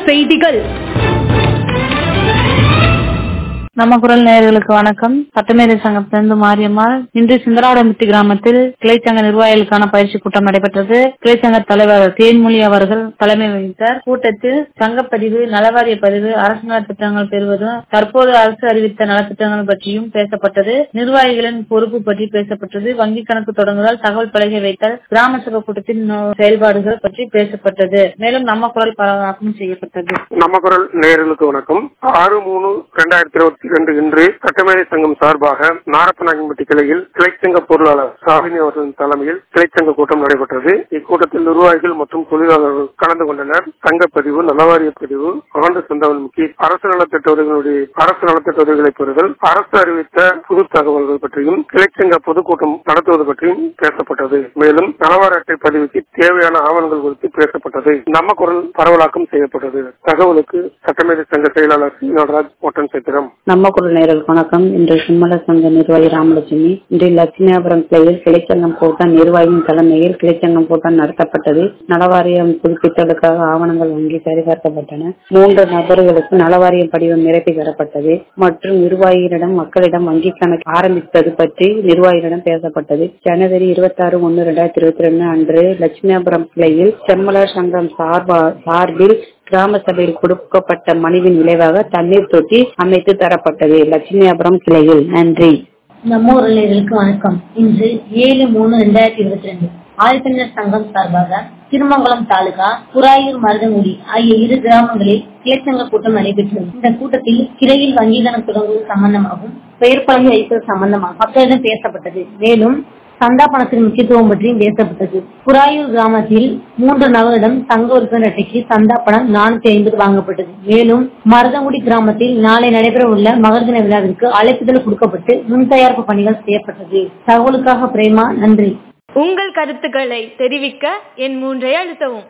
செய்திகள் நம்ம குரல் நேயர்களுக்கு வணக்கம் சட்டமேதை சங்கத்திலிருந்து மாரியம்மாள் இன்று சிந்தராடமித்தி கிராமத்தில் கிளைச்சங்க நிர்வாகிகளுக்கான பயிற்சி கூட்டம் நடைபெற்றது கிளைச்சங்க தலைவர் தேன்மொழி அவர்கள் தலைமை வகித்தார் கூட்டத்தில் சங்கப்பதிவு நலவாரிய பதிவு அரசு நலத்திட்டங்கள் பெறுவதும் தற்போது அரசு அறிவித்த நலத்திட்டங்கள் பற்றியும் பேசப்பட்டது நிர்வாகிகளின் பொறுப்பு பற்றி பேசப்பட்டது வங்கி கணக்கு தொடங்குதல் தகவல் பலகை வைத்தல் கிராம சபை கூட்டத்தின் செயல்பாடுகள் பற்றி பேசப்பட்டது மேலும் நம்ம குரல் பரவாக்கம் செய்யப்பட்டது நம்ம குரல் நேயர்களுக்கு வணக்கம் ஆறு மூணு இரண்டாயிரத்தி இருபத்தி ரெண்டு இன்று சட்டமேதை சங்கம் சார்பாக நாரப்பநாயகம்பட்டி கிளையில் கிளைச்சங்க பொருளாளர் சாலினி அவர்களின் தலைமையில் கிளைச்சங்க கூட்டம் நடைபெற்றது இக்கூட்டத்தில் நிர்வாகிகள் மற்றும் தொழிலாளர்கள் கலந்து கொண்டனர் சங்கப்பதிவு நலவாரிய பதிவு அகண்ட சொந்தவன்முக்கி அரசு நலத்திட்ட உதவிகளுடைய அரசு நலத்திட்ட உதவிகளை பெறுதல் அரசு அறிவித்த புது தகவல்கள் பற்றியும் கிளைச்சங்க பொதுக்கூட்டம் நடத்துவது பற்றியும் பேசப்பட்டது மேலும் நலவார அட்டை பதிவுக்கு தேவையான ஆவணங்கள் குறித்து பேசப்பட்டது நம்ம குரல் பரவலாக்கம் செய்யப்பட்டது தகவலுக்கு சட்டமேதை சங்க செயலாளர் சி நடராஜ் ஒட்டன் சித்திரம் நம்ம குரல் நேயர்களுக்கு வணக்கம் இன்று சிம்மல சங்க நிர்வாகி ராமலட்சுமி இன்று லட்சுமியாபுரம் கிளையில் கிளைச்சங்கம் கூட்டம் நிர்வாகியின் தலைமையில் கிளைச்சங்கம் கூட்டம் நடத்தப்பட்டது நலவாரியம் புதுப்பித்தலுக்காக ஆவணங்கள் வங்கி சரிபார்க்கப்பட்டன மூன்று நபர்களுக்கு நலவாரியம் படிவம் நிரப்பி தரப்பட்டது மற்றும் நிர்வாகிகளிடம் மக்களிடம் வங்கி கணக்கு ஆரம்பித்தது பற்றி நிர்வாகிகளிடம் பேசப்பட்டது ஜனவரி இருபத்தி ஆறு ஒன்னு இரண்டாயிரத்தி இருபத்தி ரெண்டு அன்று லட்சுமியாபுரம் கிளையில் செம்மலர் சங்கம் சார்பா சார்பில் கிராம சபையில் கொடுக்கப்பட்ட மனுவின் விளைவாக தண்ணீர் தொட்டி அமைத்து தரப்பட்டது லட்சுமியாபுரம் கிளையில் நன்றி நம்ம உறவினர்களுக்கு வணக்கம் இன்று ஏழு மூணு ரெண்டாயிரத்தி இருபத்தி ரெண்டு ஆழ்பின்னர் சங்கம் சார்பாக திருமங்கலம் தாலுகா புறாயூர் மருதங்குடி ஆகிய இரு கிராமங்களில் கிளைச்சங்க கூட்டம் நடைபெற்றது இந்த கூட்டத்தில் கிளையில் வங்கி கணக்கு தொடங்குவது சம்பந்தமாகவும் பெயர் பலகை வைப்பது சம்பந்தமாக மக்களிடம் பேசப்பட்டது மேலும் சந்தா பணத்தின் முக்கியத்துவம் பற்றியும் பேசப்பட்டது புறாயூர் கிராமத்தில் மூன்று நபரிடம் சங்க உறுப்பினர் அட்டைக்கு சந்தா பணம் நானூத்தி ஐம்பது வாங்கப்பட்டது மேலும் மருதங்குடி கிராமத்தில் நாளை நடைபெற உள்ள மகர் தின விழாவிற்கு அழைப்புதல் கொடுக்கப்பட்டு முன் தயாரிப்பு பணிகள் செய்யப்பட்டது தகவலுக்காக பிரேமா நன்றி உங்கள் கருத்துக்களை தெரிவிக்க என் மூன்றை அழுத்தவும்